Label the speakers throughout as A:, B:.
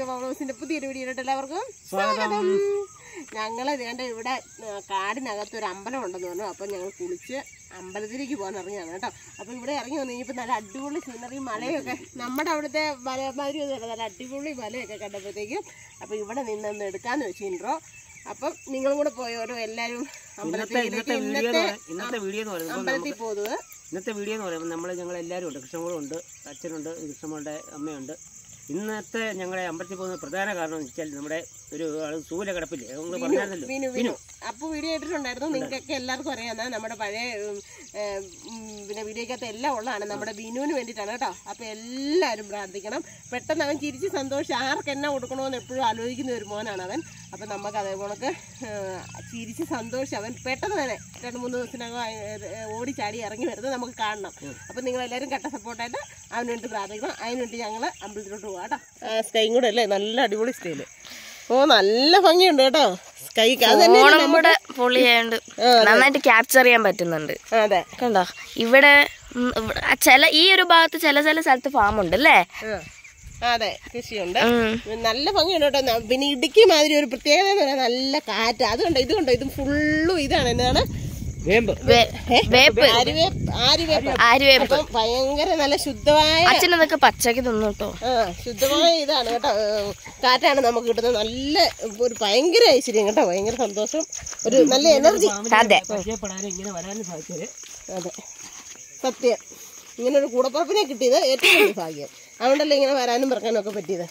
A: പൗളോസിന്റെ പുതിയൊരു വീഡിയോയിലോട്ട് എല്ലാവർക്കും സ്വാഗതം ഞങ്ങൾ വേണ്ട ഇവിടെ ആ, കാടിനകത്ത് ഒരു അമ്പലം ഉണ്ടെന്ന് പറഞ്ഞു അപ്പം ഞങ്ങൾ കുളിച്ച് അമ്പലത്തിലേക്ക് പോകാൻ ഇറങ്ങിയാണ് കേട്ടോ അപ്പം ഇവിടെ ഇറങ്ങി വന്നു കഴിഞ്ഞപ്പോൾ നല്ല അടിപൊളി സീനറി മലയൊക്കെ നമ്മുടെ അവിടുത്തെ മലമാരി ഒന്നും നല്ല അടിപൊളി മലയൊക്കെ കണ്ടപ്പോഴത്തേക്കും അപ്പം ഇവിടെ നിന്നൊന്ന് എടുക്കാന്ന് വെച്ചു ഇൻട്രോ അപ്പം നിങ്ങളും കൂടെ പോയോരോ എല്ലാവരും
B: ഇന്നത്തെ
A: അമ്പലത്തിലേക്ക്
B: ഇന്നത്തെ വീഡിയോ
A: ഇന്നത്തെ
B: എന്ന് പറയുന്നത് ഇന്നത്തെ വീഡിയോ എന്ന് പറയുന്നത്
A: അമ്പലത്തിൽ പോകുന്നത്
B: ഇന്നത്തെ വീഡിയോ എന്ന് പറയുമ്പോൾ നമ്മൾ ഞങ്ങൾ എല്ലാവരും ഉണ്ട് കൃഷ്ണമോളും ഉണ്ട് അച്ഛനുണ്ട് കൃഷ്ണമോളുടെ അമ്മയുണ്ട് ഇന്നത്തെ ഞങ്ങളെ അമ്പലത്തിൽ പോകുന്ന പ്രധാന കാരണം എന്ന് വെച്ചാൽ നമ്മുടെ ഒരു ആള് സൂല കിടപ്പില്ലേ നമ്മൾ പറഞ്ഞായിരുന്നല്ലോ
A: വിനു വിനു അപ്പോൾ വീഡിയോ ഇട്ടിട്ടുണ്ടായിരുന്നു നിങ്ങൾക്കൊക്കെ എല്ലാവർക്കും അറിയാം നമ്മുടെ പഴയ ഉം, ഏം, ഉം, പിന്നെ വീഡിയോക്കകത്ത് എല്ലാം ഉള്ളതാണ് നമ്മുടെ ബിനുവിന് വേണ്ടിയിട്ടാണ് കേട്ടോ അപ്പോൾ എല്ലാവരും പ്രാർത്ഥിക്കണം പെട്ടെന്ന് അവൻ ചിരിച്ച് സന്തോഷിച്ച് ആർക്ക് എന്നെ കൊടുക്കണമെന്ന് എപ്പോഴും ആലോചിക്കുന്ന ഒരു മോനാണ് അവൻ അപ്പം നമുക്ക് അതേപോലൊക്കെ ചിരിച്ച് സന്തോഷിച്ച് അവൻ പെട്ടെന്ന് തന്നെ രണ്ട് മൂന്ന് ദിവസത്തിനകം ആ, ഏ, ഓടി ചാടി ഇറങ്ങി വരുന്നത് നമുക്ക് കാണണം അപ്പം നിങ്ങളെല്ലാവരും കട്ട സപ്പോർട്ടായിട്ട് അവന് വേണ്ടി പ്രാർത്ഥിക്കണം അതിന് വേണ്ടി ഞങ്ങൾ അമ്പലത്തിലോട്ട് പോകാം കേട്ടോ സ്റ്റൈയും കൂടെ അല്ലേ നല്ല അടിപൊളി സ്റ്റൈല് ഓ നല്ല ഭംഗിയുണ്ട് കേട്ടോ സ്കൈ അത് തന്നെ
C: ഓണം കൂടെ പൊളിയായോണ്ട് നന്നായിട്ട് ക്യാപ്ചർ ചെയ്യാൻ പറ്റുന്നുണ്ട്
A: അതെ
C: കണ്ടോ ഇവിടെ ഉം, ഇവിടെ ആ ചില ഈ ഒരു ഭാഗത്ത് ചില ചില സ്ഥലത്ത് ഫാം ഉണ്ട് അല്ലേ
A: ആ. അതെ കൃഷിയുണ്ട്
C: ഉം.
A: നല്ല ഭംഗിയുണ്ട് കേട്ടോ ന- പിന്നെ ഇടുക്കി മാതിരി ഒരു പ്രത്യേകത എന്ന് പറയാൻ നല്ല കാറ്റ് അതുകൊണ്ട് ഇത് കണ്ടോ ഇത് ഫുള്ളും ഇതാണ് എന്താണ്
B: വേമ്പ്
C: വേ- വേപ്പ്
A: ആര്യവേപ്പ് ആര്യവേപ്പ്
C: ആര്യവേപ്പ്
A: അപ്പം ഭയങ്കര നല്ല ശുദ്ധമായ
C: അച്ഛനതൊക്കെ പച്ചക്ക് തിന്നു കേട്ടോ
A: ആ ശുദ്ധമായ ഇതാണ് കേട്ടോ ഏ, കാറ്റാണ് നമുക്ക് കിട്ടുന്നത് നല്ല ഒരു ഭയങ്കര ഐശ്വര്യം കേട്ടോ ഭയങ്കര സന്തോഷം ഒരു നല്ല എനർജി
C: അതെ
B: പരിചയപ്പെടാനും ഇങ്ങനെ വരാനും സാധിച്ചത്
A: അതെ സത്യം ഇങ്ങനെ ഒരു കൂടപ്പറപ്പിനെ കിട്ടിയത് ഏറ്റവും വലിയ ഭാഗ്യം അതുകൊണ്ടല്ലേ ഇങ്ങനെ വരാനും പറക്കാനും ഒക്കെ പറ്റിയത്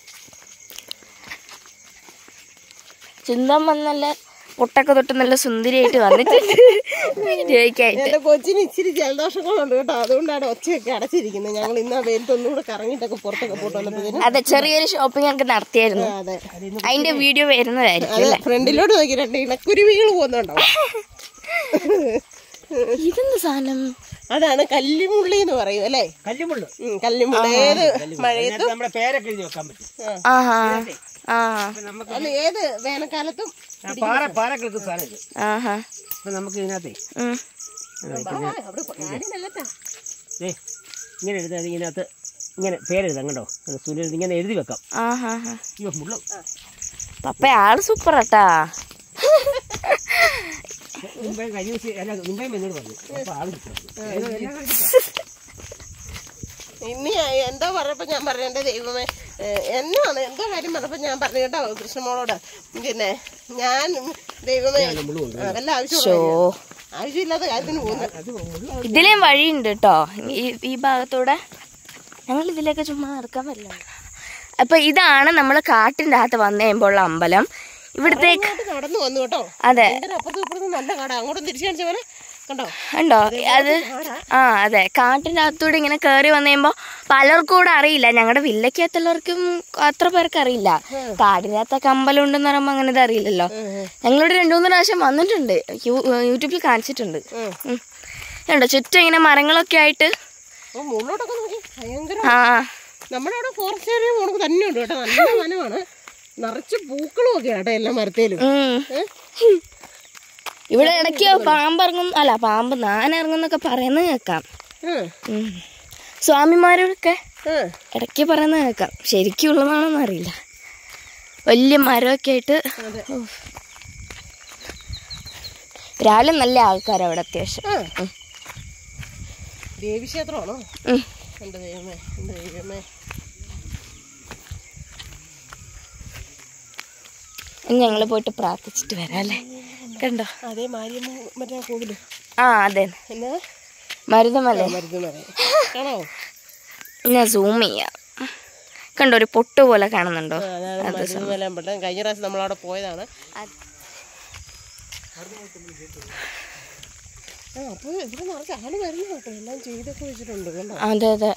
C: ചിന്തം വന്നല്ല പൊട്ടൊക്കെ തൊട്ട് നല്ല സുന്ദരിയായിട്ട് വന്നിട്ടുണ്ട് വീഡിയോയ്ക്കായിട്ട്
A: എന്റെ കൊച്ചിന് ഇച്ചിരി ജലദോഷങ്ങളുണ്ട് കേട്ടോ അതുകൊണ്ടാണ് ഒച്ചയൊക്കെ അടച്ചിരിക്കുന്നത് ഞങ്ങൾ ഇന്ന് ആ വെയിലത്തൊന്നും കൂടെ കറങ്ങിയിട്ടൊക്കെ പുറത്തൊക്കെ പോയിട്ട് വന്നപ്പോഴത്തേനും
C: അതെ ചെറിയൊരു ഷോപ്പിംഗ് ഒക്കെ നടത്തിയായിരുന്നു
A: അതെ
C: അതിന്റെ വീഡിയോ വരുന്നതായിരിക്കും
A: അതെ ഫ്രണ്ടിലോട്ട് നോക്കി രണ്ട് ഇണക്കുരുവികൾ പോകുന്നുണ്ടാവും
C: ഇതെന്ത് സാധനം
A: അതാണ് കല്ലിമുള്ളി എന്ന് പറയും അല്ലേ
B: കല്ലുമുള്ളു
A: ഉം, കല്ലിമുള്ളി ഏത് മഴയത്തും
B: അതിനകത്ത് നമ്മുടെ പേരൊക്കെ എഴുതി വെക്കാൻ പറ്റും
C: ആഹാ ആ
B: അപ്പൊ നമുക്ക്
A: അല്ല ഏത് വേനൽക്കാലത്തും
B: ആ പാറ പാറ കിടക്കുന്ന സാധനം ഇത്
C: ആഹാ
B: അപ്പൊ നമുക്ക് ഇതിനകത്തെ
C: ഉം.
A: ആ, അവിടെ കാടിനകത്താ.
B: ഏ ഇങ്ങനെ എഴുതാൻ ഇതിനകത്ത് ഇങ്ങനെ പേരെഴുതാം കണ്ടോ സൂര്യൻ ഇങ്ങനെ എഴുതി വെക്കാം
C: ആഹാ ആഹാ.
B: അയ്യോ മുള്ളും
C: പപ്പ ആള് സൂപ്പർ ആട്ടാ
B: മുമ്പേ കഴിഞ്ഞ അല്ല മുമ്പേ എന്നോട് പറഞ്ഞു അപ്പൊ ആള് കിട്ടും
A: ഇനി എന്തോ പറഞ്ഞപ്പോ ഞാൻ പറഞ്ഞു എന്റെ ദൈവമേ ഏ, എന്നാണ് എന്തോ കാര്യം പറഞ്ഞപ്പോ ഞാൻ പറഞ്ഞു കേട്ടോ കൃഷ്ണമോളോട് പിന്നെ ഞാൻ ദൈവമേ ആ, വല്ല ആവശ്യമുള്ള
C: ഓ
A: ആവശ്യമില്ലാത്ത കാര്യത്തിന് പോകുന്നു
C: ഇതിലേം വഴിയുണ്ട് കേട്ടോ ഈ ഈ ഭാഗത്തൂടെ ഞങ്ങൾ ഇതിലേക്ക് ചുമ്മാ നടക്കാൻ പറ്റില്ല അപ്പൊ ഇതാണ് നമ്മൾ കാട്ടിന്റെ അകത്ത് വന്നു കഴിയുമ്പോഴുള്ള അമ്പലം ഇവിടത്തേക്ക്
A: അങ്ങോട്ട് നടന്നു വന്നു കേട്ടോ
C: അതെ
A: ഭയങ്കര അപ്പുറത്തും ഇപ്പുറത്തും നല്ല കട അങ്ങോട്ടും തിരിച്ചു കാണിച്ച പോലെ കണ്ടോ
C: ഉണ്ടോ അത് ആ അതെ കാട്ടിന്റെ അകത്തൂടെ ഇങ്ങനെ കയറി വന്നു കഴിയുമ്പോ പലർക്കും കൂടെ അറിയില്ല ഞങ്ങളുടെ വില്ലക്കകത്തുള്ളവർക്കും അത്ര പേർക്ക് അറിയില്ല കാടിനകത്തൊക്കെ അമ്പലം ഉണ്ടെന്ന് പറയുമ്പോ അങ്ങനെ ഇത് അറിയില്ലല്ലോ ഞങ്ങളിവിടെ രണ്ടു മൂന്ന് പ്രാവശ്യം വന്നിട്ടുണ്ട് യൂ- യൂട്യൂബിൽ കാണിച്ചിട്ടുണ്ട് ഉം. കണ്ടോ ചുറ്റും ഇങ്ങനെ മരങ്ങളൊക്കെ ആയിട്ട്
A: ഓ മുകളിലോട്ടൊക്കെ നോക്കി ഭയങ്കര
C: ആ
A: നമ്മുടെ അവിടെ ഫോറസ്റ്റ് ഏരിയ പോണക്ക് തന്നെ ഉണ്ട് കേട്ടോ നല്ല വനമാണ് നിറച്ച് പൂക്കളും ഒക്കെ കേട്ടോ എല്ലാ മരത്തേലും
C: ഉം. ഇവിടെ ഇടയ്ക്ക് പാമ്പ് ഇറങ്ങും അല്ല പാമ്പ് നാന ഇറങ്ങുന്നൊക്കെ പറയുന്നത് കേൾക്കാം
A: ഉം.
C: ഉം. സ്വാമിമാരൊക്കെ
A: ഉം.
C: ഇടയ്ക്ക് പറയുന്നത് കേൾക്കാം ശരിക്കും ഉള്ളതാണോന്ന് അറിയില്ല വലിയ മരമൊക്കെ ആയിട്ട്
A: അതെ
C: ഉഫ്. രാവിലെ നല്ല ആൾക്കാരാണ് അവിടെ അത്യാവശ്യം
A: ആ. ദേവീക്ഷേത്രമാണോ
C: ഉം.
A: എന്റെ ദൈവമേ എന്റെ ദൈവമേ
C: ഇനി ഞങ്ങള് പോയിട്ട് പ്രാർത്ഥിച്ചിട്ട് വരാം അല്ലേ കണ്ടോ
A: അതേ മാരിയമ്മ മറ്റേ കോവില്
C: ആ അതെ
A: എന്നാ
C: മരുതമല്ലേ
A: മരുന്ന് കാണാവോ
C: ഞാൻ സൂം ചെയ്യാം കണ്ടോ ഒരു പൊട്ട് പോലെ കാണുന്നുണ്ടോ
A: ആ, അതാണ് മരുന്ന് വരാൻ പറ്റും കഴിഞ്ഞ പ്രാവശ്യം നമ്മളവിടെ പോയതാണ് ആ അപ്പോൾ ഇവിടെ നിറച്ച് ആള് വരുന്നു കേട്ടോ എല്ലാം ചെയ്തൊക്കെ വെച്ചിട്ടുണ്ട് കണ്ടോ
C: അതെ അതെ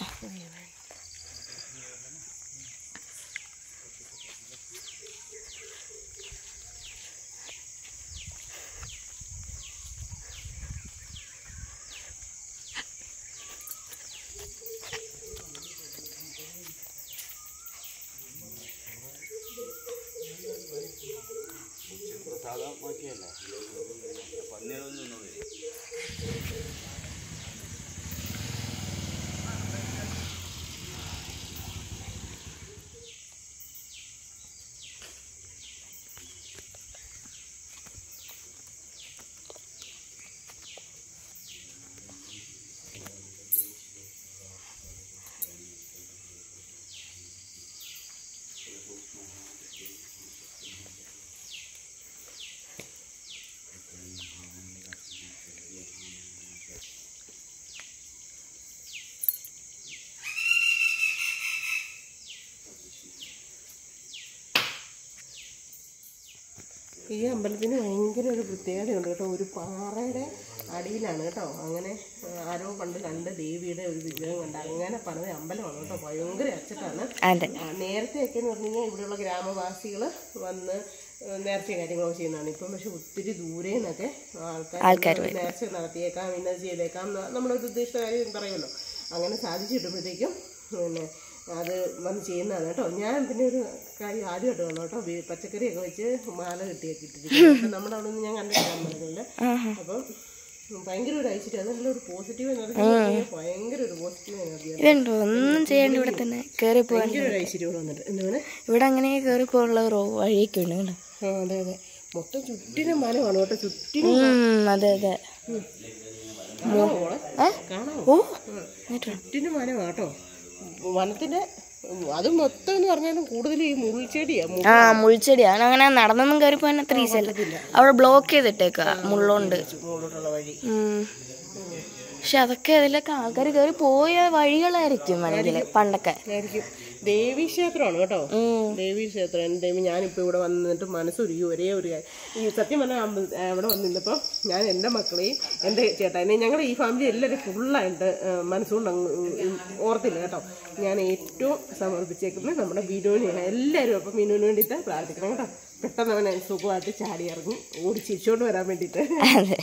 A: ഈ അമ്പലത്തിന് ഭയങ്കര ഒരു പ്രത്യേകതയുണ്ട് കേട്ടോ ഒരു പാറയുടെ അടിയിലാണ് കേട്ടോ അങ്ങനെ ആ, ആരോ പണ്ട് കണ്ട് ദേവിയുടെ ഒരു വിഗ്രഹം കണ്ട് അങ്ങനെ പണിത അമ്പലമാണ് കേട്ടോ ഭയങ്കര അച്ചട്ടാണ്
C: അതെ
A: ആ, നേരത്തെയൊക്കെ എന്ന് പറഞ്ഞു കഴിഞ്ഞാൽ ഇവിടെയുള്ള ഗ്രാമവാസികൾ വന്ന് ഏഹ്, നേർച്ച കാര്യങ്ങളൊക്കെ ചെയ്യുന്നതാണ് ഇപ്പം പക്ഷെ ഒത്തിരി ദൂരെ നിന്നൊക്കെ ആൾക്കാർ നേർച്ച നടത്തിയേക്കാം ഇന്നത് ചെയ്തേക്കാം എന്ന് നമ്മളൊരു ഉദ്ദേശിച്ച കാര്യം പറയുമല്ലോ അങ്ങനെ സാധിച്ചു കിട്ടുമ്പോഴത്തേക്കും പിന്നെ അത് വന്ന് ചെയ്യുന്നതാണ് കേട്ടോ ഞാൻ പിന്നെ ഒരു കാര്യം ആദ്യമായിട്ട് വന്നു കേട്ടോ വി- പച്ചക്കറിയൊക്കെ വെച്ച് മാല കെട്ടിയൊക്കെ ഇട്ടിരിക്കുന്നത് നമ്മുടെ അവിടെ നിന്ന് ഞാൻ കണ്ടിട്ടില്ല അമ്പലങ്ങളിൽ അപ്പം ഭയങ്കര ഒരു ഐശ്വര്യം അത് നല്ലൊരു പോസിറ്റീവ് എനർജി ഭയങ്കര ഒരു പോസിറ്റീവ് എനർജിയാണ്
C: ഇതുണ്ടോ ഒന്നും ചെയ്യേണ്ട ഇവിടെ തന്നെ കയറി പോകാൻ
A: ഭയങ്കര ഒരു ഐശ്വര്യം ഇവിടെ വന്നിട്ട് എന്താണ്
C: ഇവിടെ അങ്ങനെ കയറി പോകാനുള്ള റോ വഴിയൊക്കെ ഉണ്ട് കേട്ടോ
A: ആ അതെ അതെ മൊത്തം ചുറ്റിനും മരമാണ് കേട്ടോ ചുറ്റിനും
C: ഉം, അതെ അതെ
A: കാണാമോ മോളെ?
C: ഏ?
A: കാണാമോ
C: ഓ
A: ഉം. ചുറ്റിനും മരമാണ് കേട്ടോ വനത്തിന്റെ ഉം, അത് മൊത്തം എന്ന് പറഞ്ഞാലും കൂടുതൽ ഈ മുൾച്ചെടിയാ മു-
C: ആ മുൾച്ചെടിയാണ് അങ്ങനെ നടന്നൊന്നും കയറി പോകാൻ അത്ര ഈസി അല്ല അവിടെ ബ്ലോക്ക് ചെയ്തിട്ടേക്ക മുള്ളോണ്ട്
A: മുകളിലോട്ടുള്ള വഴി
C: ഉം. പക്ഷെ അതൊക്കെ അതിലൊക്കെ ആൾക്കാർ കയറി പോയ വഴികളായിരിക്കും വേണമെങ്കിൽ പണ്ടൊക്കെ
A: ആയിരിക്കും ദേവീ ക്ഷേത്രമാണ് കേട്ടോ
C: ഉം.
A: ദേവീ ക്ഷേത്രം എൻ്റെ ദേവി ഞാനിപ്പോൾ ഇവിടെ വന്നിട്ട് മനസ്സൊരുക്കി ഒരേ ഒരു കാര്യം ഈ സത്യം പറഞ്ഞാൽ അമ്പ ഇവിടെ വന്ന് നിന്നപ്പോൾ ഞാൻ എൻ്റെ മക്കളെയും എൻ്റെ ചേട്ടാനെ ഞങ്ങളുടെ ഈ ഫാമിലി എല്ലാവരും ഫുള്ളായിട്ട് മനസ്സുകൊണ്ട് അങ്ങ് ഉം ഓർത്തില്ല കേട്ടോ ഞാൻ ഏറ്റവും സമർപ്പിച്ചേക്കുന്നത് നമ്മുടെ ബിനുവിനെയാണ് എല്ലാവരും അപ്പം ബിനുവിന് വേണ്ടിയിട്ട് പ്രാർത്ഥിക്കണം കേട്ടോ പെട്ടെന്ന് അവനെ സുഖമായിട്ട് ചാടി ഇറങ്ങി ഓടി ചിരിച്ചോണ്ട് വരാൻ വേണ്ടിയിട്ട്
C: അതെ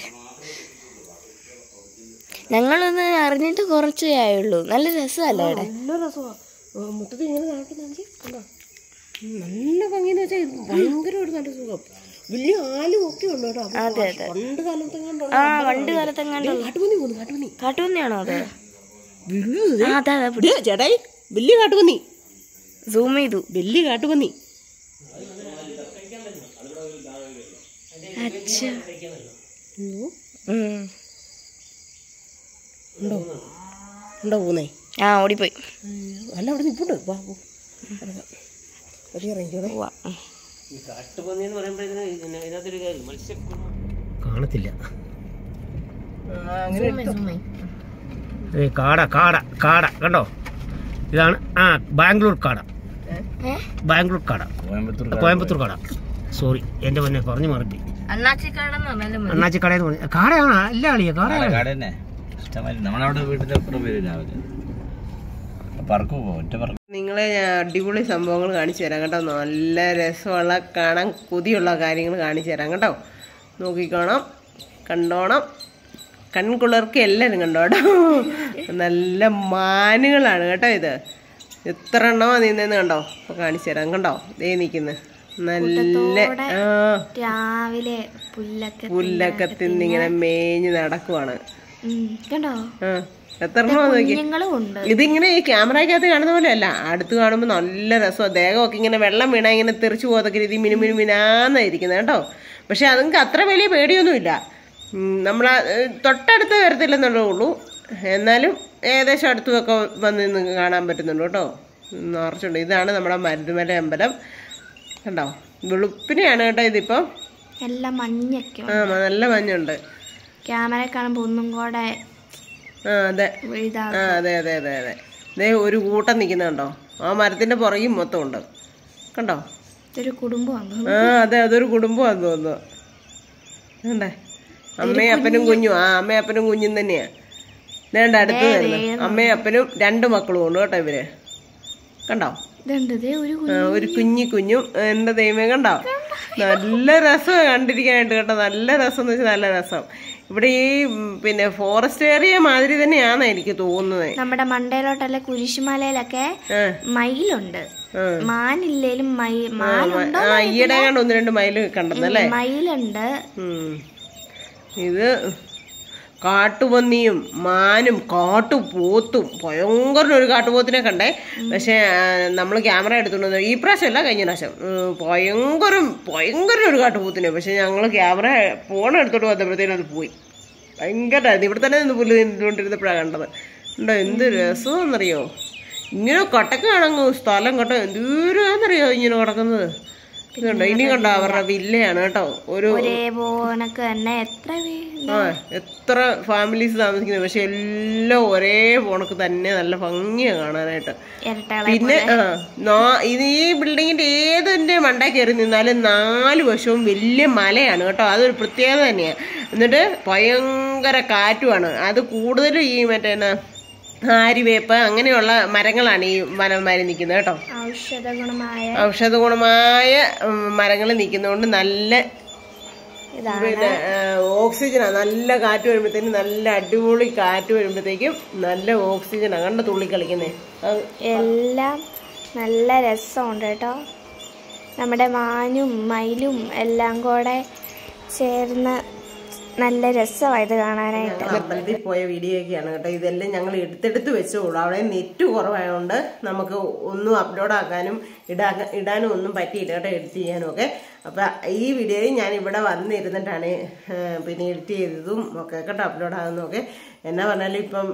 C: ഞങ്ങളൊന്ന് അറിഞ്ഞിട്ട് കുറച്ചേ ആയുള്ളൂ നല്ല രസമല്ലേ ഇവിടെ
A: നല്ല രസമാണ് മൊത്തത്തിൽ ഇങ്ങനെ നാട്ടിൽ കണ്ടോ ഉം, നല്ല ഭംഗിന്ന് വെച്ചാൽ ഭയങ്കര ഒരു നല്ല സുഖം വലിയ ആലും ഒക്കെ ഉണ്ട് കേട്ടോ അപ്പൊ
C: അതെ അതെ
A: പണ്ട് കാലത്ത് കണ്ടോ
C: ആ പണ്ട് കാലത്തെങ്ങാണ്ട്
A: കാട്ടുപന്നി പോകുന്നു കാട്ടുപന്നി
C: കാട്ടുപന്നിയാണോ അത്
A: വലിയത്
C: ആ അതെ അതെ പിടി-
A: ദേ, ചേട്ടായി വലിയ കാട്ടുപന്നി
C: സൂം ചെയ്തു
A: വലിയ കാട്ടുപന്നി
C: അച്ഛാ
A: ഉം.
C: ഉം.
A: ഉണ്ടോ ഉണ്ടോ പോകുന്നേ
C: ആ ഓടിപ്പോയി
A: അല്ല അവിടെ നിൽപ്പുണ്ട് വാ പോ. ഇറങ്ങാം. പതി ഇറങ്ങിക്കോളെ
C: ഉവ്വ. ഉം.
B: ഈ കാട്ടുപന്നി എന്ന് പറയുമ്പോഴത്തേന് ഇതിന- ഇതിനകത്തൊരു കാര്യം മത്സ്യ കാണത്തില്ല
A: അങ്ങനെ
C: zoom ചെയ്.
B: ഏ കാട കാട കാട കണ്ടോ ഇതാണ് ആ ബാംഗ്ലൂർ കാട
C: ഏ?
B: ബാംഗ്ലൂർ കാട കോയമ്പത്തൂർ കാട സോറി എൻ്റെ പൊന്നെ പറഞ്ഞു മറപ്പി
C: അണ്ണാച്ചിക്കാടെന്ന് പറഞ്ഞാലും മതി.
B: അണ്ണാച്ചി കടയെന്ന് പറഞ്ഞു കാടയാണോ അല്ല അളിയ കാടയാണ്
D: തന്നെ ഇഷ്ടമായി നമ്മളവിടെ വീട്ടിന്റെ അപ്പുറം വരും രാവിലെ പറക്ക് പോകും ഒറ്റ പറക്ക്
A: നിങ്ങളെ ഞാൻ അടിപൊളി സംഭവങ്ങൾ കാണിച്ചു തരാം കേട്ടോ നല്ല രസമുള്ള കാണാൻ കൊതിയുള്ള കാര്യങ്ങൾ കാണിച്ചു തരാം കേട്ടോ നോക്കിക്കോണം കണ്ടോണം കൺകുളിർക്ക് എല്ലാവരും കണ്ടോട്ടോ നല്ല മാനുകളാണ് കേട്ടോ ഇത് എത്ര എണ്ണമാ നിന്നെന്ന് കണ്ടോ അപ്പൊ കാണിച്ചു തരാം കണ്ടോ ദേ നിൽക്കുന്നത് നല്ല ആ
C: രാവിലെ പുല്ലൊക്കെ
A: പുല്ലൊക്കെ തിന്നിങ്ങനെ മേഞ്ഞ് നടക്കുവാണ്
C: ഉം. കണ്ടോ
A: ആ എത്ര എണ്ണമാ നോക്കി
C: കുഞ്ഞുങ്ങളും ഉണ്ട്
A: ഇതിങ്ങനെ ഈ ക്യാമറയ്ക്കകത്ത് കാണുന്ന പോലെ അല്ല അടുത്ത് കാണുമ്പോൾ നല്ല രസമാണ് ദേഹമൊക്കെ ഇങ്ങനെ വെള്ളം വീണാൽ ഇങ്ങനെ തെറിച്ചു പോകത്തൊക്കെ രീതി മിനു മിനു മിനാന്നായിരിക്കുന്നത് കേട്ടോ പക്ഷെ അതുങ്ങൾക്ക് അത്ര വലിയ പേടിയൊന്നുമില്ല നമ്മൾ തൊട്ടടുത്ത് വരത്തില്ലെന്നുള്ളേ ഉള്ളൂ എന്നാലും ഏകദേശം അടുത്തുമൊക്കെ വന്ന് നിന്ന് കാണാൻ പറ്റുന്നുണ്ട് കേട്ടോ നിറച്ചുണ്ട് ഇതാണ് നമ്മുടെ മരുന്നുമല അമ്പലം കണ്ടോ വെളുപ്പിനെയാണ് കേട്ടോ ഇതിപ്പം
C: എല്ലാം മഞ്ഞൊക്കെ
A: ആ നല്ല മഞ്ഞുണ്ട്
C: ക്യാമറ കാണുമ്പോ ഒന്നും കൂടെ
A: ആ അതെ
C: ഇതാ
A: ആ അതെ അതെ അതെ അതെ ദേ ഒരു കൂട്ടം നിൽക്കുന്നുണ്ടോ ആ മരത്തിന്റെ പുറകിൽ മൊത്തം ഉണ്ട് കണ്ടോ
C: ഇതൊരു കുടുംബമാണ്
A: ആ അതെ അതൊരു കുടുംബമാന്ന് തോന്നുന്നു കണ്ടേ അമ്മയും അപ്പനും കുഞ്ഞും ആ അമ്മയും അപ്പനും കുഞ്ഞും തന്നെയാ വേണ്ട അടുത്ത് വരുന്നു അമ്മയും അപ്പനും രണ്ട് മക്കളും ഉണ്ട് കേട്ടോ ഇവര് കണ്ടോ
C: ഇതുണ്ട് ഇതേ ഒരു
A: ആ, ഒരു കുഞ്ഞി കുഞ്ഞും എന്റെ ദൈവമേ കണ്ടോ നല്ല രസം കണ്ടിരിക്കാനായിട്ട് കേട്ടോ നല്ല രസം എന്ന് വെച്ചാൽ നല്ല രസം ഇവിടെ ഈ ഉം, പിന്നെ ഫോറസ്റ്റ് ഏരിയ മാതിരി തന്നെയാണ് എനിക്ക് തോന്നുന്നത്
C: നമ്മുടെ മണ്ടയിലോട്ടല്ല കുരിശുമലയിലൊക്കെ
A: ആ
C: മയിലുണ്ട്
A: ആ.
C: മാനില്ലേലും മയി മാനുണ്ടോ
A: ആ ഈയിടെ കണ്ട് ഒന്ന് രണ്ട് മൈൽ കണ്ടെന്നല്ലേ
C: മയിലുണ്ട്
A: ഉം. ഇത് കാട്ടുപന്നിയും മാനും കാട്ടുപോത്തും ഭയങ്കര ഒരു കാട്ടുപോത്തിനെ കണ്ടേ പക്ഷെ നമ്മൾ ക്യാമറ എടുത്തുകൊണ്ട് ഈ പ്രാവശ്യം അല്ല കഴിഞ്ഞ പ്രാവശ്യം ഉം, ഭയങ്കരം ഭയങ്കര ഒരു കാട്ടുപോത്തിനെ പക്ഷെ ഞങ്ങൾ ക്യാമറ ഫോൺ എടുത്തോട്ട് വന്നപ്പോഴത്തേനും അത് പോയി ഭയങ്കരമായിരുന്നു ഇവിടെ തന്നെ നിന്ന് പുല്ല് നിന്നുകൊണ്ടിരുന്നപ്പോഴാണ് കണ്ടത് ഉണ്ടോ എന്ത് രസമാണെന്നറിയോ ഇങ്ങനെ കട്ടക്കാണങ്ങ് സ്ഥലം കേട്ടോ എന്തൂരാന്നറിയോ ഇങ്ങനെ കിടക്കുന്നത് ഇത് കണ്ടോ ഇനി കണ്ടോ അവരുടെ വില്ലയാണ് കേട്ടോ ഒരു
C: ഒരേപോണക്ക് തന്നെ എത്ര വീ-
A: ആ എത്ര ഫാമിലീസ് താമസിക്കുന്നത് പക്ഷെ എല്ലാം ഒരേ പോണക്ക് തന്നെ നല്ല ഭംഗിയാണ് കാണാനായിട്ട്
C: ഇരട്ടകളെ
A: പിന്നെ ആ നാ- ഇത് ഈ ബിൽഡിങ്ങിന്റെ ഏതിന്റെ മണ്ട കയറി നിന്നാലും നാല് വശവും വലിയ മലയാണ് കേട്ടോ അതൊരു പ്രത്യേകത തന്നെയാണ് എന്നിട്ട് ഭയങ്കര കാറ്റുമാണ് അത് കൂടുതലും ഈ മറ്റേ എന്നാ, ആര്യവേപ്പ് അങ്ങനെയുള്ള മരങ്ങളാണ് ഈ വനന്മാരി നിൽക്കുന്നത് കേട്ടോ
C: ഔഷധ ഗുണമായ
A: ഔഷധ ഗുണമായ മരങ്ങൾ നിൽക്കുന്നതുകൊണ്ട് നല്ല
C: ഇതാണ്
A: പിന്നെ ഓക്സിജനാണ് നല്ല കാറ്റ് വരുമ്പോഴത്തേക്കും നല്ല അടിപൊളി കാറ്റ് വരുമ്പോഴത്തേക്കും നല്ല ഓക്സിജനാണ് കണ്ട തുള്ളി കളിക്കുന്നേ അത്
C: എല്ലാം നല്ല രസമുണ്ട് കേട്ടോ നമ്മുടെ മാനും മയിലും എല്ലാം കൂടെ ചേർന്ന് നല്ല രസമായത് കാണാനായിട്ട്
A: അമ്പലത്തിൽ പോയ വീഡിയോ ഒക്കെയാണ് കേട്ടോ ഇതെല്ലാം ഞങ്ങൾ എടുത്തെടുത്ത് വെച്ചോളൂ അവിടെ നെറ്റ് കുറവായതുകൊണ്ട് നമുക്ക് ഒന്നും അപ്ലോഡ് ആക്കാനും ഇടാ ഇടാനും ഒന്നും പറ്റിയില്ല കേട്ടോ എഡിറ്റ് ചെയ്യാനും ഒക്കെ അപ്പൊ ഈ വീഡിയോയിൽ ഞാൻ ഇവിടെ വന്നിരുന്നിട്ടാണ് ആ, പിന്നെ എഡിറ്റ് ചെയ്തതും ഒക്കെ കേട്ടോ അപ്ലോഡ് ആകുന്നതൊക്കെ എന്നാ പറഞ്ഞാലും ഇപ്പം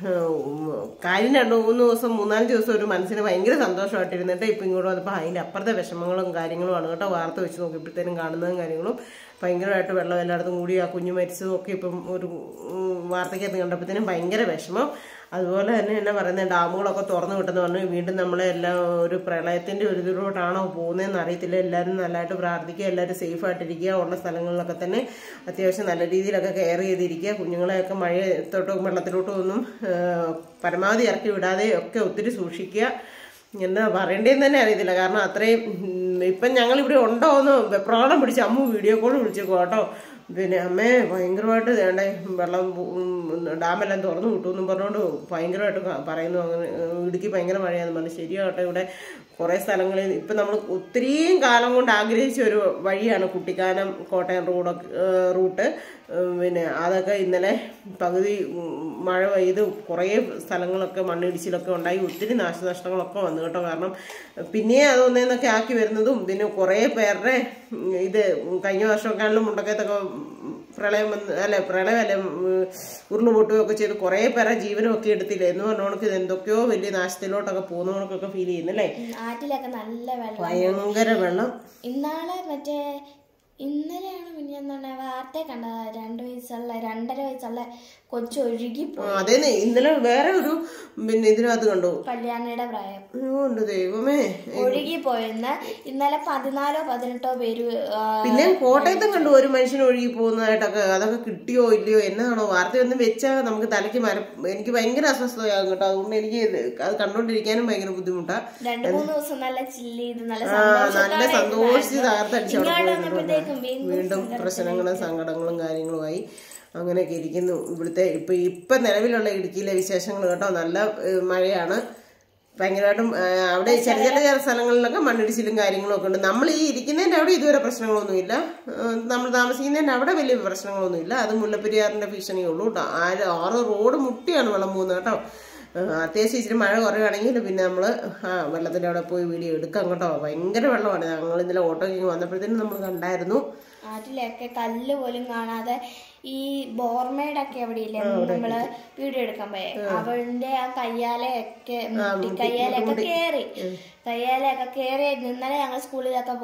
A: ഉം, കാര്യം രണ്ട് മൂന്ന് ദിവസം മൂന്നാല് ദിവസം ഒരു മനസ്സിന് ഭയങ്കര സന്തോഷമായിട്ടിരുന്നിട്ട് ഇപ്പം ഇങ്ങോട്ട് വന്നപ്പോൾ അതിൻ്റെ അപ്പുറത്തെ വിഷമങ്ങളും കാര്യങ്ങളുമാണ് കേട്ടോ വാർത്ത വെച്ച് നോക്കിയപ്പോഴത്തേനും കാണുന്നതും കാര്യങ്ങളും ഭയങ്കരമായിട്ട് വെള്ളം എല്ലായിടത്തും കൂടി ആ കുഞ്ഞു മരിച്ചതും ഒക്കെ ഇപ്പം ഒരു ഉം, വാർത്തയ്ക്കകത്ത് കണ്ടപ്പോഴത്തേനും ഭയങ്കര വിഷമം അതുപോലെ തന്നെ എന്നാ പറയുന്നത് ഡാമുകളൊക്കെ തുറന്നു വിട്ടെന്ന് പറഞ്ഞു വീണ്ടും നമ്മളെ എല്ലാം ഒരു പ്രളയത്തിന്റെ ഒരു ഇതിലോട്ടാണോ പോകുന്നതെന്ന് അറിയത്തില്ല എല്ലാവരും നല്ലതായിട്ട് പ്രാർത്ഥിക്കുക എല്ലാവരും സേഫ് ആയിട്ടിരിക്കുക ഉള്ള സ്ഥലങ്ങളിലൊക്കെ തന്നെ അത്യാവശ്യം നല്ല രീതിയിലൊക്കെ കെയർ ചെയ്തിരിക്കുക കുഞ്ഞുങ്ങളെയൊക്കെ മഴയത്തോട്ടും വെള്ളത്തിലോട്ടും ഒന്നും ആ, പരമാവധി ഇറക്കി വിടാതെ ഒക്കെ ഒത്തിരി സൂക്ഷിക്കുക എന്താ പറയണ്ടേന്ന് തന്നെ അറിയത്തില്ല കാരണം അത്രയും ഉം, ഇപ്പം ഞങ്ങൾ ഇവിടെ ഉണ്ടോ എന്ന് വെപ്രാളം പിടിച്ച് അമ്മു വീഡിയോ കോൾ വിളിച്ചേക്കോ കേട്ടോ പിന്നെ അമ്മേ ഭയങ്കരമായിട്ട് വേണ്ടേ വെള്ളം ഉം, ഡാമെല്ലാം തുറന്നു വിട്ടു എന്നും പറഞ്ഞുകൊണ്ട് ഭയങ്കരമായിട്ട് ക- പറയുന്നു അങ്ങനെ ഏഹ്, ഇടുക്കി ഭയങ്കര മഴയാന്ന് പറഞ്ഞു ശരിയാകട്ടെ ഇവിടെ കുറേ സ്ഥലങ്ങളിൽ ഇപ്പം നമ്മൾ ഒത്തിരിയും കാലം കൊണ്ട് ആഗ്രഹിച്ച ഒരു വഴിയാണ് കുട്ടിക്കാനം കോട്ടയം റോഡൊക്കെ ഏഹ്, റൂട്ട് ഏഹ്, പിന്നെ അതൊക്കെ ഇന്നലെ പകുതി ഉം, മഴ പെയ്ത് കുറേ സ്ഥലങ്ങളൊക്കെ മണ്ണിടിച്ചിലൊക്കെ ഉണ്ടായി ഒത്തിരി നാശനഷ്ടങ്ങളൊക്കെ വന്നു കേട്ടോ കാരണം പിന്നെ അതൊന്നേന്നൊക്കെ ആക്കി വരുന്നതും പിന്നെ കുറേ പേരുടെ ഉം, ഇത് കഴിഞ്ഞ വർഷമൊക്കെയാണെങ്കിലും മുണ്ടക്കത്തൊക്കെ ഉം, പ്രളയം വന്ന് അല്ലെ പ്രളയമല്ല ഉരുളുപൊട്ടുകയൊക്കെ ചെയ്ത് കുറേ പേരെ ജീവനൊക്കെ എടുത്തില്ലേ എന്ന് പറഞ്ഞോണക്ക് ഇത് എന്തൊക്കെയോ വലിയ നാശത്തിലോട്ടൊക്കെ പോകുന്നവണക്കൊക്കെ ഫീൽ ചെയ്യുന്നല്ലേ
C: നാട്ടിലൊക്കെ നല്ല വെള്ളം
A: ഭയങ്കര വെള്ളം
C: ഇന്നാളെ മറ്റേ ഇന്നലെയാണ് പിന്നെ എന്താണ് വാർത്ത കണ്ട രണ്ട് വയസ്സുള്ള രണ്ടര വയസ്സുള്ള കൊച്ചു ഒഴുകി
A: ആ, അതേന്നെ ഇന്നലെ വേറെ ഒരു പിന്നെ ഇതിനകത്ത് കണ്ടു
C: കല്യാണിയുടെ പ്രായം
A: അയ്യോ ഉണ്ട് ദൈവമേ
C: ഒഴുകി പോയെന്ന് ഇന്നലെ പതിനാലോ പതിനെട്ടോ പേര് ആ,
A: പിന്നെ കോട്ടയത്തും കണ്ടു ഒരു മനുഷ്യൻ ഒഴുകി പോകുന്നതായിട്ടൊക്കെ അതൊക്കെ കിട്ടിയോ ഇല്ലയോ എന്നാണോ വാർത്തയൊന്നും വെച്ചാൽ നമുക്ക് തലയ്ക്ക് മര എനിക്ക് ഭയങ്കര അസ്വസ്ഥതയാകും കേട്ടോ അതുകൊണ്ട് എനിക്ക് ഇത് അത് കണ്ടോണ്ടിരിക്കാനും ഭയങ്കര ബുദ്ധിമുട്ടാണ്
C: രണ്ട് മൂന്ന് ദിവസം നല്ല ചില്ല് ചെയ്ത് നല്ല
A: ആ നല്ല
C: സന്തോഷത്തോടെ
A: സന്തോഷിച്ച് തകർത്തടിച്ച് അവിടെ
C: ഇങ്ങോട്ട്
A: പോയിട്ട്
C: വന്നപ്പോഴത്തേക്കും വീണ്ടും
A: വീണ്ടും പ്രശ്നങ്ങളും സങ്കടങ്ങളും കാര്യങ്ങളുമായി അങ്ങനെയൊക്കെ ഇരിക്കുന്നു ഇവിടുത്തെ ഇപ്പൊ ഇപ്പൊ നിലവിലുള്ള ഇടുക്കിയിലെ വിശേഷങ്ങൾ കേട്ടോ നല്ല ഏഹ്, മഴയാണ് ഭയങ്കരമായിട്ടും ഏഹ്, അവിടെ ചെറിയ ചെറിയ സ്ഥലങ്ങളിലൊക്കെ മണ്ണിടിച്ചിലും കാര്യങ്ങളും ഒക്കെ ഉണ്ട് നമ്മൾ ഈ ഇരിക്കുന്നതിന്റെ അവിടെ ഇതുവരെ പ്രശ്നങ്ങളൊന്നുമില്ല ഏഹ്, നമ്മൾ താമസിക്കുന്നതിന്റെ അവിടെ വലിയ പ്രശ്നങ്ങളൊന്നുമില്ല അത് മുല്ലപ്പെരിയാറിന്റെ ഭീഷണിയേ ഉള്ളൂ കേട്ടോ ആറ് ആറ് റോഡ് മുട്ടിയാണ് വെള്ളം പോകുന്നത് കേട്ടോ ഏഹ്, അത്യാവശ്യം ഇച്ചിരി മഴ കുറയുകയാണെങ്കിൽ പിന്നെ നമ്മൾ ആ വെള്ളത്തിൻ്റെ അവിടെ പോയി വീഡിയോ എടുക്കാം കേട്ടോ ഭയങ്കര വെള്ളമാണ് ഞങ്ങൾ ഇന്നലെ ഓട്ടോയ്ക്ക് വന്നപ്പോഴത്തേനും നമ്മൾ കണ്ടായിരുന്നു
C: നാട്ടിലൊക്കെ കല്ല് പോലും കാണാതെ ഈ ബോർമേടൊക്കെ എവിടെയില്ലേ നമ്മള് വീഡിയോ എടുക്കാൻ പോയെ അവളുടെ ആ കയ്യാലയൊക്കെ മുട്ടി കയ്യാലയൊക്കെ കേറി കയ്യാലയൊക്കെ കേറി ഇന്നലെ ഞങ്ങൾ സ്കൂളിലൊക്കെ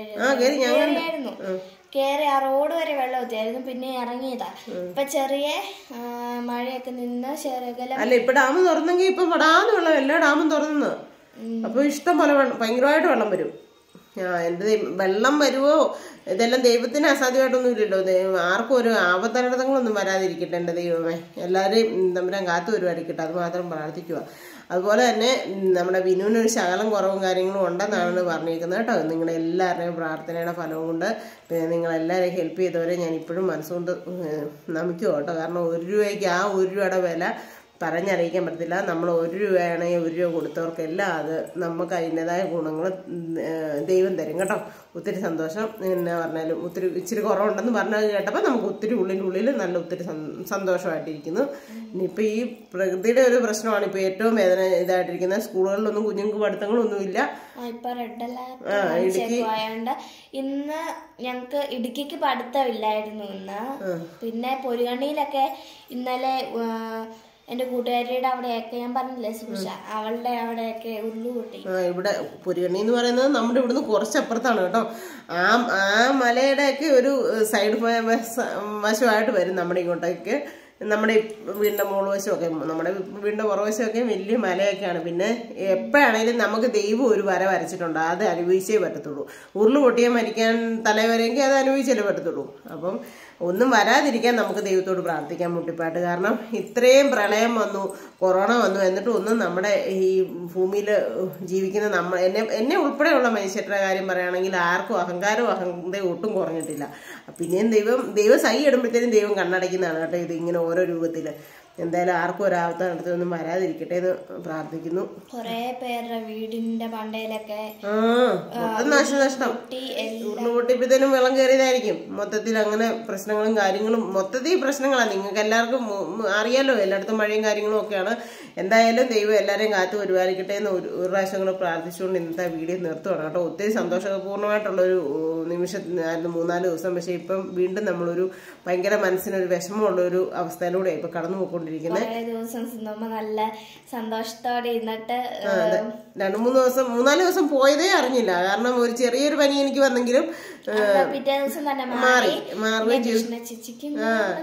C: പോയായിരുന്നു കേറി ആ റോഡ് വരെ വെള്ളം എത്തിയായിരുന്നു പിന്നെ ഇറങ്ങിയതാ ഇപ്പൊ ചെറിയ ആ, മഴയൊക്കെ നിന്ന് ചെറുകല
A: അല്ല ഇപ്പൊ ഡാം തുറന്നെങ്കിൽ ഇപ്പൊ പടാന്ന് വെള്ളം എല്ലാ ഡാമും തുറന്നു അപ്പൊ ഇഷ്ടം പോലെ വെള്ളം ഭയങ്കരമായിട്ട് വെള്ളം വരും ആ എന്റെ ദൈവം വെള്ളം വരുവോ ഇതെല്ലാം ദൈവത്തിന് അസാധ്യമായിട്ടൊന്നും ഇല്ലല്ലോ ദൈവം ആർക്കും ഒരു ആപത്തനടങ്ങളൊന്നും വരാതിരിക്കട്ടെ എന്റെ ദൈവമേ എല്ലാവരെയും തമ്പുരാൻ കാത്തു വരുമായിരിക്കട്ടെ അത് മാത്രം പ്രാർത്ഥിക്കുക അതുപോലെ തന്നെ ഉം, നമ്മുടെ വിനുവിന് ഒരു ശകലം കുറവും കാര്യങ്ങളും ഉണ്ടെന്നാണ് പറഞ്ഞിരിക്കുന്നത് കേട്ടോ നിങ്ങളുടെ എല്ലാവരുടെയും പ്രാർത്ഥനയുടെ ഫലവും കൊണ്ട് പിന്നെ നിങ്ങളെല്ലാവരെയും ഹെൽപ്പ് ചെയ്തവരെ ഞാൻ ഇപ്പോഴും മനസ്സുകൊണ്ട് ഏഹ്, നമിക്കുക കേട്ടോ കാരണം ഒരു രൂപയ്ക്ക് ആ ഒരു രൂപയുടെ വില പറഞ്ഞറിയിക്കാൻ പറ്റത്തില്ല നമ്മൾ ഒരു രൂപയാണെങ്കിൽ ഒരു രൂപ കൊടുത്തവർക്കെല്ലാം അത് നമുക്ക് അതിൻ്റെതായ ഗുണങ്ങൾ ദൈവം തരും കേട്ടോ ഒത്തിരി സന്തോഷം എന്നാ പറഞ്ഞാലും ഒത്തിരി ഇച്ചിരി കുറവുണ്ടെന്ന് പറഞ്ഞത് കേട്ടപ്പോൾ നമുക്ക് ഒത്തിരി ഉള്ളിൻ്റെ ഉള്ളിൽ നല്ല ഒത്തിരി സം- സന്തോഷമായിട്ടിരിക്കുന്നു ഇനിയിപ്പോൾ ഈ പ്രകൃതിയുടെ ഒരു പ്രശ്നമാണ് ഇപ്പോൾ ഏറ്റവും വേദന ഇതായിട്ടിരിക്കുന്നത് സ്കൂളുകളിലൊന്നും കുഞ്ഞുങ്ങൾക്ക് പഠിത്തങ്ങളൊന്നുമില്ല
C: ആ, ഇപ്പൊ റെഡ് അലർട്ട് ആയതുകൊണ്ട് ഇന്ന് ഞങ്ങക്ക് ഇടുക്കിക്ക് പഠിത്തമില്ലായിരുന്നു ഇന്ന് പിന്നെ പൊരുകണിയിലൊക്കെ ഇന്നലെ ആ, എന്റെ കൂട്ടുകാരിയുടെ അവിടെയൊക്കെ ഞാൻ പറഞ്ഞില്ലേ സുഷ അവളുടെ അവിടെയൊക്കെ ഉരുളുപൊട്ടി
A: ആ, ഇവിടെ പുരിയണ്ണി എന്ന് പറയുന്നത് നമ്മുടെ ഇവിടുന്ന് കുറച്ചപ്പുറത്താണ് കേട്ടോ ആ ആ മലയുടെയൊക്കെ ഒരു സൈഡ് വശമായിട്ട് വരും നമ്മുടെ ഇങ്ങോട്ടേക്ക് നമ്മുടെ ഈ വീടിന്റെ മുകൾ വശമൊക്കെ നമ്മുടെ വീടിന്റെ പുറവശമൊക്കെ വലിയ മലയൊക്കെയാണ് പിന്നെ എപ്പോഴാണേലും നമുക്ക് ദൈവം ഒരു വര വരച്ചിട്ടുണ്ട് അത് അനുഭവിച്ചേ പറ്റത്തുള്ളൂ ഉരുള് പൊട്ടിയാൽ മരിക്കാൻ തലവരെങ്കിൽ അത് അനുഭവിച്ചല്ലേ പറ്റത്തുള്ളൂ അപ്പം ഒന്നും വരാതിരിക്കാൻ നമുക്ക് ദൈവത്തോട് പ്രാർത്ഥിക്കാൻ മുട്ടിപ്പാട്ട് കാരണം ഇത്രയും പ്രളയം വന്നു കൊറോണ വന്നു എന്നിട്ട് ഒന്നും നമ്മുടെ ഈ ഭൂമിയിൽ ജീവിക്കുന്ന നമ്മൾ എന്നെ എന്നെ ഉൾപ്പെടെയുള്ള മനുഷ്യരുടെ കാര്യം പറയുകയാണെങ്കിൽ ആർക്കും അഹങ്കാരവും അഹന്തയും ഒട്ടും കുറഞ്ഞിട്ടില്ല പിന്നെയും ദൈവം ദൈവം സൈ ഇടുമ്പോഴത്തേനും ദൈവം കണ്ണടയ്ക്കുന്നതാണ് കേട്ടോ ഇത് ഇങ്ങനെ ഓരോ രൂപത്തിൽ എന്തായാലും ആർക്കും ഒരാപത്ത് നടത്തൊന്നും വരാതിരിക്കട്ടെ എന്ന് പ്രാർത്ഥിക്കുന്നു
C: കൊറേ പേരുടെ വീടിന്റെ പണ്ടയിലൊക്കെ
A: ആ മൊത്തം നാശനഷ്ടം
C: പൊട്ടി എല്ലാം
A: ഉരുളുപൊട്ടിയപ്പോഴത്തേനും വെള്ളം കയറിയതായിരിക്കും മൊത്തത്തിൽ അങ്ങനെ പ്രശ്നങ്ങളും കാര്യങ്ങളും മൊത്തത്തിൽ പ്രശ്നങ്ങളാണ് നിങ്ങൾക്ക് എല്ലാവർക്കും മു- മു- അറിയാലോ എല്ലായിടത്തും മഴയും കാര്യങ്ങളും ഒക്കെയാണ് എന്തായാലും ദൈവം എല്ലാവരെയും കാത്തു പരിപാലിക്കട്ടെ എന്ന് ഒരു ഒരു പ്രാവശ്യം കൂടെ പ്രാർത്ഥിച്ചുകൊണ്ട് ഇന്നത്തെ വീഡിയോ നിർത്തുവാണ് കേട്ടോ ഒത്തിരി സന്തോഷപൂർണ്ണമായിട്ടുള്ള ഒരു നിമിഷത്തിനായിരുന്നു മൂന്നാല് ദിവസം പക്ഷേ ഇപ്പം വീണ്ടും നമ്മളൊരു ഭയങ്കര മനസ്സിനൊരു വിഷമമുള്ള ഒരു അവസ്ഥയിലൂടെ ഇപ്പൊ കടന്നു പോയിക്കൊണ്ടിരിക്കുന്നത്
C: കൊറേ ദിവസം നമ്മ നല്ല സന്തോഷത്തോടെ ഇരുന്നിട്ട്
A: രണ്ടു മൂന്ന് ദിവസം മൂന്നാല് ദിവസം പോയതേ അറിഞ്ഞില്ല കാരണം ഒരു ചെറിയൊരു പനി എനിക്ക് വന്നെങ്കിലും ഏ,
C: അപ്പൊ പിറ്റേ ദിവസം തന്നെ
A: മാറി
C: മാറി
A: മാറുകയും ചെയ്തു
C: കൃഷ്ണ ചേച്ചിക്കും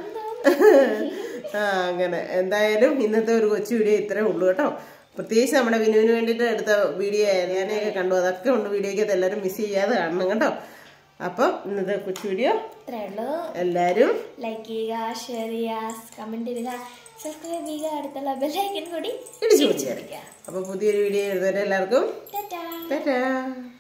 A: ആ അങ്ങനെ എന്തായാലും ഇന്നത്തെ ഒരു കൊച്ചു വീഡിയോ ഇത്രേ ഉള്ളൂ കേട്ടോ പ്രത്യേകിച്ച് നമ്മുടെ വിനുവിന് വേണ്ടിയിട്ട് എടുത്ത വീഡിയോ ഞാനൊക്കെ കണ്ടു അതൊക്കെ ഉണ്ട് വീഡിയോയ്ക്കകത്ത് എല്ലാവരും മിസ് ചെയ്യാതെ കാണണം കേട്ടോ അപ്പം ഇന്നത്തെ കൊച്ചു വീഡിയോ
C: ഇത്രേ ഉള്ളൂ
A: എല്ലാവരും
C: ലൈക്ക് ചെയ്യുക ഷെയർ ചെയ്യുക കമന്റ് ചെയ്യുക സബ്സ്ക്രൈബ് ചെയ്യുക അടുത്തുള്ള ബെല്ലൈക്കൻ കൂടി
A: ഇടിച്ചു പിടിച്ചേക്കാം അപ്പൊ പുതിയൊരു വീഡിയോ എഴുതുന്നവരെ എല്ലാവർക്കും
C: ടാറ്റാ
A: ടാറ്റാ